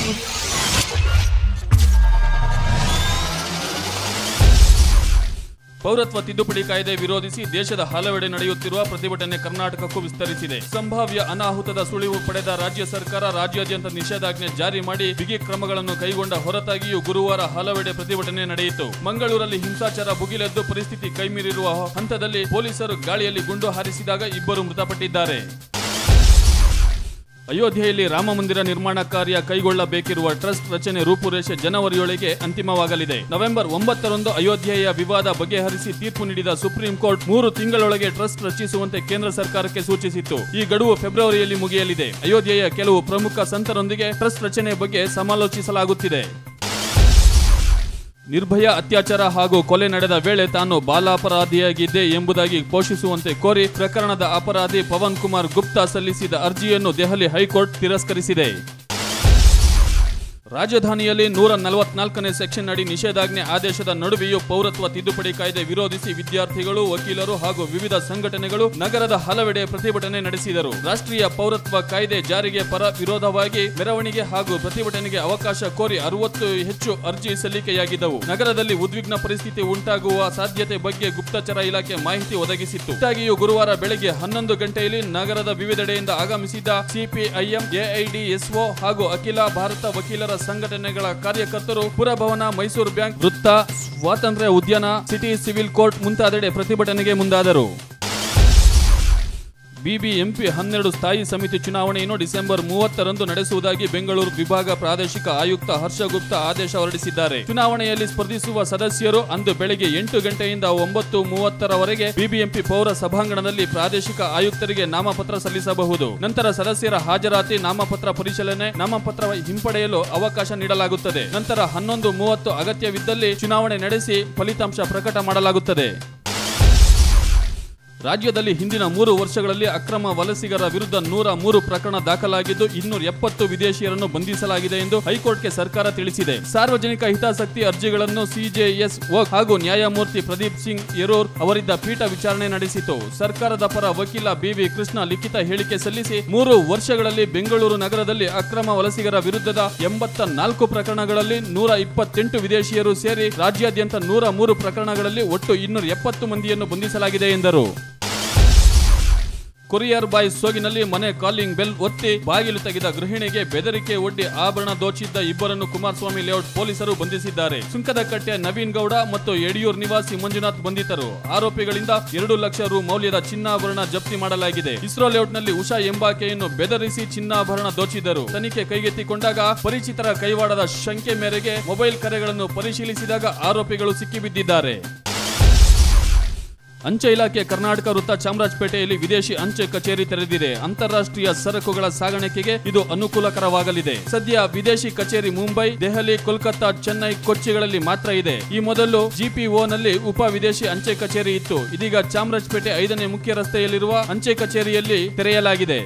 ಪೌರತ್ವ ತಿದ್ದುಪಡಿ ಕಾಯ್ದೆ ವಿರೋಧಿಸಿ ದೇಶದ ಹಲವೆಡೆ ನಡೆಯುತ್ತಿರುವ ಪ್ರತಿಭಟನೆ ಕರ್ನಾಟಕಕ್ಕೂ ವಿಸ್ತರಿಸಿದೆ ಸಂಭಾವ್ಯ ಅನಾಹುತದ ಸುಳಿವು ಪಡೆದ ರಾಜ್ಯ ಸರ್ಕಾರ ರಾಜ್ಯಾದ್ಯಂತ ನಿಷೇಧಾಜ್ಞೆ ಜಾರಿ ಮಾಡಿ ಬಿಗಿ ಕ್ರಮಗಳನ್ನು ಕೈಗೊಂಡ ಹೊರತಾಗಿಯೂ ಗುರುವಾರ ಹಲವೆಡೆ ಪ್ರತಿಭಟನೆ ನಡೆಯಿತು ಮಂಗಳೂರಲ್ಲಿ ಹಿಂಸಾಚಾರ ಭುಗಿಲೆದ್ದು ಪರಿಸ್ಥಿತಿ ಕೈಮೀರಿರುವ ಹಂತದಲ್ಲಿ ಪೊಲೀಸರು ಗಾಳಿಯಲ್ಲಿ ಗುಂಡು ಹಾರಿಸಿದಾಗ ಇಬ್ಬರು ಮೃತಪಟ್ಟಿದ್ದಾರೆ ಅಯೋಧ್ಯೆಯಲ್ಲಿ ರಾಮ ಮಂದಿರ ನಿರ್ಮಾಣ ಕಾರ್ಯ ಕೈಗೊಳ್ಳಬೇಕಿರುವ ಟ್ರಸ್ಟ್ ರಚನೆ ರೂಪುರೇಷೆ ಜನವರಿಯೊಳಗೆ ಅಂತಿಮವಾಗಲಿದೆ ನವೆಂಬರ್ ಒಂಬತ್ತರಂದು ಅಯೋಧ್ಯೆಯ ವಿವಾದ ಬಗೆಹರಿಸಿ ತೀರ್ಪು ನೀಡಿದ ಸುಪ್ರೀಂ ಕೋರ್ಟ್ ಮೂರು ತಿಂಗಳೊಳಗೆ ಟ್ರಸ್ಟ್ ರಚಿಸುವಂತೆ ಕೇಂದ್ರ ಸರ್ಕಾರಕ್ಕೆ ಸೂಚಿಸಿತ್ತು ಈ ಗಡುವು ಫೆಬ್ರವರಿಯಲ್ಲಿ ಮುಗಿಯಲಿದೆ ಅಯೋಧ್ಯೆಯ ಕೆಲವು ಪ್ರಮುಖ ಸಂತರೊಂದಿಗೆ ಟ್ರಸ್ಟ್ ರಚನೆ ಬಗ್ಗೆ ಸಮಾಲೋಚಿಸಲಾಗುತ್ತಿದೆ ನಿರ್ಭಯ ಅತ್ಯಾಚಾರ ಹಾಗೂ ಕೊಲೆ ನಡೆದ ವೇಳೆ ತಾನು ಬಾಲಾಪರಾಧಿಯಾಗಿದ್ದೆ ಎಂಬುದಾಗಿ ಘೋಷಿಸುವಂತೆ ಕೋರಿ ಪ್ರಕರಣದ ಅಪರಾಧಿ ಪವನ್ ಕುಮಾರ್ ಗುಪ್ತಾ ಸಲ್ಲಿಸಿದ ಅರ್ಜಿಯನ್ನು ದೆಹಲಿ ಹೈಕೋರ್ಟ್ ತಿರಸ್ಕರಿಸಿದೆ ರಾಜಧಾನಿಯಲ್ಲಿ ನೂರ ನಲವತ್ನಾಲ್ಕನೇ ಸೆಕ್ಷನ್ ಅಡಿ ನಿಷೇಧಾಜ್ಞೆ ಆದೇಶದ ನಡುವೆಯೂ ಪೌರತ್ವ ತಿದ್ದುಪಡಿ ಕಾಯ್ದೆ ವಿರೋಧಿಸಿ ವಿದ್ಯಾರ್ಥಿಗಳು ವಕೀಲರು ಹಾಗೂ ವಿವಿಧ ಸಂಘಟನೆಗಳು ನಗರದ ಹಲವೆಡೆ ಪ್ರತಿಭಟನೆ ನಡೆಸಿದರು ರಾಷ್ಟ್ರೀಯ ಪೌರತ್ವ ಕಾಯ್ದೆ ಜಾರಿಗೆ ಪರ ವಿರೋಧವಾಗಿ ಮೆರವಣಿಗೆ ಹಾಗೂ ಪ್ರತಿಭಟನೆಗೆ ಅವಕಾಶ ಕೋರಿ ಅರವತ್ತು ಹೆಚ್ಚು ಅರ್ಜಿ ಸಲ್ಲಿಕೆಯಾಗಿದ್ದವು ನಗರದಲ್ಲಿ ಉದ್ವಿಗ್ನ ಪರಿಸ್ಥಿತಿ ಉಂಟಾಗುವ ಸಾಧ್ಯತೆ ಬಗ್ಗೆ ಗುಪ್ತಚರ ಇಲಾಖೆ ಮಾಹಿತಿ ಒದಗಿಸಿತ್ತು ಒಟ್ಟಾಗಿಯೂ ಗುರುವಾರ ಬೆಳಗ್ಗೆ ಹನ್ನೊಂದು ಗಂಟೆಯಲ್ಲಿ ನಗರದ ವಿವಿಧೆಡೆಯಿಂದ ಆಗಮಿಸಿದ ಸಿಪಿಐಎಂ ಎಐಡಿಎಸ್ಒ ಹಾಗೂ ಅಖಿಲ ಭಾರತ ವಕೀಲರ ಸಂಘಟನೆಗಳ ಕಾರ್ಯಕರ್ತರು ಪುರಭವನ ಮೈಸೂರು ಬ್ಯಾಂಕ್ ವೃತ್ತ ಸ್ವಾತಂತ್ರ್ಯ ಉದ್ಯಾನ ಸಿಟಿ ಸಿವಿಲ್ ಕೋರ್ಟ್ ಮುಂತಾದೆಡೆ ಪ್ರತಿಭಟನೆಗೆ ಮುಂದಾದರು ಬಿಬಿಎಂಪಿ ಹನ್ನೆರಡು ಸ್ಥಾಯಿ ಸಮಿತಿ ಚುನಾವಣೆಯನ್ನು ಡಿಸೆಂಬರ್ ಮೂವತ್ತರಂದು ನಡೆಸುವುದಾಗಿ ಬೆಂಗಳೂರು ವಿಭಾಗ ಪ್ರಾದೇಶಿಕ ಆಯುಕ್ತ ಹರ್ಷಗುಪ್ತ ಆದೇಶ ಹೊರಡಿಸಿದ್ದಾರೆ ಚುನಾವಣೆಯಲ್ಲಿ ಸ್ಪರ್ಧಿಸುವ ಸದಸ್ಯರು ಅಂದು ಬೆಳಗ್ಗೆ ಎಂಟು ಗಂಟೆಯಿಂದ ಒಂಬತ್ತು ಮೂವತ್ತರವರೆಗೆ ಬಿಬಿಎಂಪಿ ಪೌರ ಸಭಾಂಗಣದಲ್ಲಿ ಪ್ರಾದೇಶಿಕ ಆಯುಕ್ತರಿಗೆ ನಾಮಪತ್ರ ಸಲ್ಲಿಸಬಹುದು ನಂತರ ಸದಸ್ಯರ ಹಾಜರಾತಿ ನಾಮಪತ್ರ ಪರಿಶೀಲನೆ ನಾಮಪತ್ರ ಹಿಂಪಡೆಯಲು ಅವಕಾಶ ನೀಡಲಾಗುತ್ತದೆ ನಂತರ ಹನ್ನೊಂದು ಮೂವತ್ತು ಅಗತ್ಯವಿದ್ದಲ್ಲಿ ಚುನಾವಣೆ ನಡೆಸಿ ಫಲಿತಾಂಶ ಪ್ರಕಟ ಮಾಡಲಾಗುತ್ತದೆ ರಾಜ್ಯದಲ್ಲಿ ಹಿಂದಿನ ಮೂರು ವರ್ಷಗಳಲ್ಲಿ ಅಕ್ರಮ ವಲಸಿಗರ ವಿರುದ್ಧ ನೂರ ಮೂರು ಪ್ರಕರಣ ದಾಖಲಾಗಿದ್ದು ಇನ್ನೂರ ಎಪ್ಪತ್ತು ವಿದೇಶಿಯರನ್ನು ಬಂಧಿಸಲಾಗಿದೆ ಎಂದು ಹೈಕೋರ್ಟ್ಗೆ ಸರ್ಕಾರ ತಿಳಿಸಿದೆ ಸಾರ್ವಜನಿಕ ಹಿತಾಸಕ್ತಿ ಅರ್ಜಿಗಳನ್ನು ಸಿಜೆಎಸ್ ವಕ್ ಹಾಗೂ ನ್ಯಾಯಮೂರ್ತಿ ಪ್ರದೀಪ್ ಸಿಂಗ್ ಯೆರೂರ್ ಅವರಿದ್ದ ಪೀಠ ವಿಚಾರಣೆ ನಡೆಸಿತು ಸರ್ಕಾರದ ಪರ ವಕೀಲ ಬಿವಿ ಕೃಷ್ಣ ಲಿಖಿತ ಹೇಳಿಕೆ ಸಲ್ಲಿಸಿ ಮೂರು ವರ್ಷಗಳಲ್ಲಿ ಬೆಂಗಳೂರು ನಗರದಲ್ಲಿ ಅಕ್ರಮ ವಲಸಿಗರ ವಿರುದ್ಧದ ಎಂಬತ್ತ ನಾಲ್ಕು ಪ್ರಕರಣಗಳಲ್ಲಿ ನೂರ ಇಪ್ಪತ್ತೆಂಟು ವಿದೇಶಿಯರು ಸೇರಿ ರಾಜ್ಯಾದ್ಯಂತ ನೂರ ಮೂರು ಪ್ರಕರಣಗಳಲ್ಲಿ ಒಟ್ಟು ಇನ್ನೂರ ಎಪ್ಪತ್ತು ಮಂದಿಯನ್ನು ಬಂಧಿಸಲಾಗಿದೆ ಎಂದರು ಕೊರಿಯರ್ ಬಾಯ್ ಸೋಗಿನಲ್ಲಿ ಮನೆ ಕಾಲಿಂಗ್ ಬೆಲ್ ಒತ್ತಿ ಬಾಗಿಲು ತೆಗೆದ ಗೃಹಿಣಿಗೆ ಬೆದರಿಕೆ ಒಡ್ಡಿ ಆಭರಣ ದೋಚಿದ್ದ ಇಬ್ಬರನ್ನು ಕುಮಾರಸ್ವಾಮಿ ಲೇಔಟ್ ಪೊಲೀಸರು ಬಂಧಿಸಿದ್ದಾರೆ ಸುಂಕದಕಟ್ಟೆ ನವೀನ್ ಗೌಡ ಮತ್ತು ಯಡಿಯೂರ್ ನಿವಾಸಿ ಮಂಜುನಾಥ್ ಬಂಧಿತರು ಆರೋಪಿಗಳಿಂದ ಎರಡು ಲಕ್ಷ ರು ಮೌಲ್ಯದ ಚಿನ್ನಾಭರಣ ಜಪ್ತಿ ಮಾಡಲಾಗಿದೆ ಇಸ್ರೋ ಲೇಔಟ್ನಲ್ಲಿ ಉಷಾ ಎಂಬಾಕೆಯನ್ನು ಬೆದರಿಸಿ ಚಿನ್ನಾಭರಣ ದೋಚಿದ್ದರು ತನಿಖೆ ಕೈಗೆತ್ತಿಕೊಂಡಾಗ ಪರಿಚಿತರ ಕೈವಾಡದ ಶಂಕೆ ಮೇರೆಗೆ ಮೊಬೈಲ್ ಕರೆಗಳನ್ನು ಪರಿಶೀಲಿಸಿದಾಗ ಆರೋಪಿಗಳು ಸಿಕ್ಕಿಬಿದ್ದಿದ್ದಾರೆ ಅಂಚೆ ಇಲಾಖೆ ಕರ್ನಾಟಕ ವೃತ್ತ ಚಾಮರಾಜಪೇಟೆಯಲ್ಲಿ ವಿದೇಶಿ ಅಂಚೆ ಕಚೇರಿ ತೆರೆದಿದೆ ಅಂತಾರಾಷ್ಟ್ರೀಯ ಸರಕುಗಳ ಸಾಗಣೆಗೆ ಇದು ಅನುಕೂಲಕರವಾಗಲಿದೆ ಸದ್ಯ ವಿದೇಶಿ ಕಚೇರಿ ಮುಂಬೈ ದೆಹಲಿ ಕೋಲ್ಕತ್ತಾ ಚೆನ್ನೈ ಕೊಚ್ಚಿಗಳಲ್ಲಿ ಮಾತ್ರ ಇದೆ ಈ ಮೊದಲು ಜಿಪಿಒನಲ್ಲಿ ಉಪ ವಿದೇಶಿ ಅಂಚೆ ಕಚೇರಿ ಇತ್ತು ಇದೀಗ ಚಾಮರಾಜಪೇಟೆ ಐದನೇ ಮುಖ್ಯ ರಸ್ತೆಯಲ್ಲಿರುವ ಅಂಚೆ ಕಚೇರಿಯಲ್ಲಿ ತೆರೆಯಲಾಗಿದೆ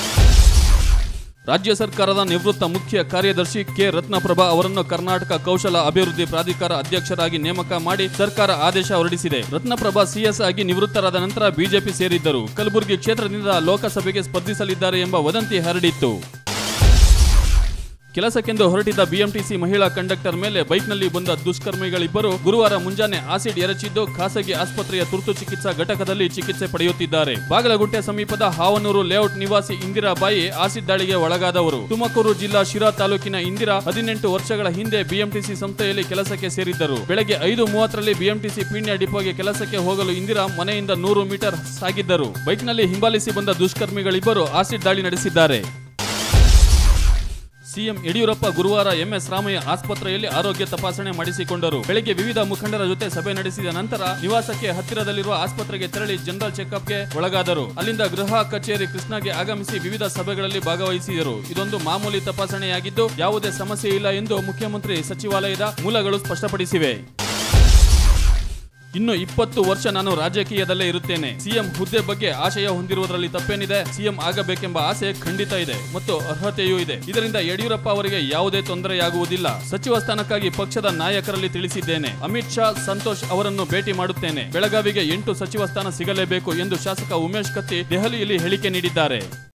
ರಾಜ್ಯ ಸರ್ಕಾರದ ನಿವೃತ್ತ ಮುಖ್ಯ ಕಾರ್ಯದರ್ಶಿ ಕೆ ರತ್ನಪ್ರಭಾ ಅವರನ್ನು ಕರ್ನಾಟಕ ಕೌಶಲ ಅಭಿವೃದ್ಧಿ ಪ್ರಾಧಿಕಾರ ಅಧ್ಯಕ್ಷರಾಗಿ ನೇಮಕ ಮಾಡಿ ಸರ್ಕಾರ ಆದೇಶ ಹೊರಡಿಸಿದೆ ರತ್ನಪ್ರಭಾ ಸಿಎಸ್ ಆಗಿ ನಿವೃತ್ತರಾದ ನಂತರ ಬಿಜೆಪಿ ಸೇರಿದ್ದರು ಕಲಬುರಗಿ ಕ್ಷೇತ್ರದಿಂದ ಲೋಕಸಭೆಗೆ ಸ್ಪರ್ಧಿಸಲಿದ್ದಾರೆ ಎಂಬ ವದಂತಿ ಹರಡಿತ್ತು ಕೆಲಸಕ್ಕೆಂದು ಹೊರಟಿದ್ದ ಬಿಎಂಟಿಸಿ ಮಹಿಳಾ ಕಂಡಕ್ಟರ್ ಮೇಲೆ ಬೈಕ್ನಲ್ಲಿ ಬಂದ ದುಷ್ಕರ್ಮಿಗಳಿಬ್ಬರು ಗುರುವಾರ ಮುಂಜಾನೆ ಆಸಿಡ್ ಎರಚಿದ್ದು ಖಾಸಗಿ ಆಸ್ಪತ್ರೆಯ ತುರ್ತು ಚಿಕಿತ್ಸಾ ಘಟಕದಲ್ಲಿ ಚಿಕಿತ್ಸೆ ಪಡೆಯುತ್ತಿದ್ದಾರೆ ಬಾಗಲಗುಂಟೆ ಸಮೀಪದ ಹಾವನೂರು ಲೇಔಟ್ ನಿವಾಸಿ ಇಂದಿರಾಬಾಯಿ ಆಸಿಡ್ ದಾಳಿಗೆ ಒಳಗಾದವರು ತುಮಕೂರು ಜಿಲ್ಲಾ ಶಿರಾ ತಾಲೂಕಿನ ಇಂದಿರಾ ಹದಿನೆಂಟು ವರ್ಷಗಳ ಹಿಂದೆ ಬಿಎಂಟಿಸಿ ಸಂಸ್ಥೆಯಲ್ಲಿ ಕೆಲಸಕ್ಕೆ ಸೇರಿದ್ದರು ಬೆಳಗ್ಗೆ ಐದು ಮೂವತ್ತರಲ್ಲಿ ಬಿಎಂಟಿಸಿ ಪೀಣ್ಯ ಡಿಪೋಗೆ ಕೆಲಸಕ್ಕೆ ಹೋಗಲು ಇಂದಿರಾ ಮನೆಯಿಂದ ನೂರು ಮೀಟರ್ ಸಾಗಿದ್ದರು ಬೈಕ್ನಲ್ಲಿ ಹಿಂಬಾಲಿಸಿ ಬಂದ ದುಷ್ಕರ್ಮಿಗಳಿಬ್ಬರು ಆಸಿಡ್ ದಾಳಿ ನಡೆಸಿದ್ದಾರೆ ಸಿಎಂ ಯಡಿಯೂರಪ್ಪ ಗುರುವಾರ ಎಂಎಸ್ ರಾಮಯ್ಯ ಆಸ್ಪತ್ರೆಯಲ್ಲಿ ಆರೋಗ್ಯ ತಪಾಸಣೆ ಮಾಡಿಸಿಕೊಂಡರು ಬೆಳಗ್ಗೆ ವಿವಿಧ ಮುಖಂಡರ ಜೊತೆ ಸಭೆ ನಡೆಸಿದ ನಂತರ ನಿವಾಸಕ್ಕೆ ಹತ್ತಿರದಲ್ಲಿರುವ ಆಸ್ಪತ್ರೆಗೆ ತೆರಳಿ ಜನರಲ್ ಚೆಕ್ಅಪ್ಗೆ ಒಳಗಾದರು ಅಲ್ಲಿಂದ ಗೃಹ ಕಚೇರಿ ಕೃಷ್ಣಗೆ ಆಗಮಿಸಿ ವಿವಿಧ ಸಭೆಗಳಲ್ಲಿ ಭಾಗವಹಿಸಿದರು ಇದೊಂದು ಮಾಮೂಲಿ ತಪಾಸಣೆಯಾಗಿದ್ದು ಯಾವುದೇ ಸಮಸ್ಯೆ ಇಲ್ಲ ಎಂದು ಮುಖ್ಯಮಂತ್ರಿ ಸಚಿವಾಲಯದ ಮೂಲಗಳು ಸ್ಪಷ್ಟಪಡಿಸಿವೆ ಇನ್ನು ಇಪ್ಪತ್ತು ವರ್ಷ ನಾನು ರಾಜಕೀಯದಲ್ಲೇ ಇರುತ್ತೇನೆ ಸಿಎಂ ಹುದ್ದೆ ಬಗ್ಗೆ ಆಶಯ ಹೊಂದಿರುವುದರಲ್ಲಿ ತಪ್ಪೇನಿದೆ ಸಿಎಂ ಆಗಬೇಕೆಂಬ ಆಸೆ ಖಂಡಿತ ಇದೆ ಮತ್ತು ಅರ್ಹತೆಯೂ ಇದೆ ಇದರಿಂದ ಯಡಿಯೂರಪ್ಪ ಅವರಿಗೆ ಯಾವುದೇ ತೊಂದರೆಯಾಗುವುದಿಲ್ಲ ಸಚಿವ ಸ್ಥಾನಕ್ಕಾಗಿ ಪಕ್ಷದ ನಾಯಕರಲ್ಲಿ ತಿಳಿಸಿದ್ದೇನೆ ಅಮಿತ್ ಶಾ ಸಂತೋಷ್ ಅವರನ್ನು ಭೇಟಿ ಮಾಡುತ್ತೇನೆ ಬೆಳಗಾವಿಗೆ ಎಂಟು ಸಚಿವ ಸ್ಥಾನ ಸಿಗಲೇಬೇಕು ಎಂದು ಶಾಸಕ ಉಮೇಶ್ ಕತ್ತಿ ದೆಹಲಿಯಲ್ಲಿ ಹೇಳಿಕೆ ನೀಡಿದ್ದಾರೆ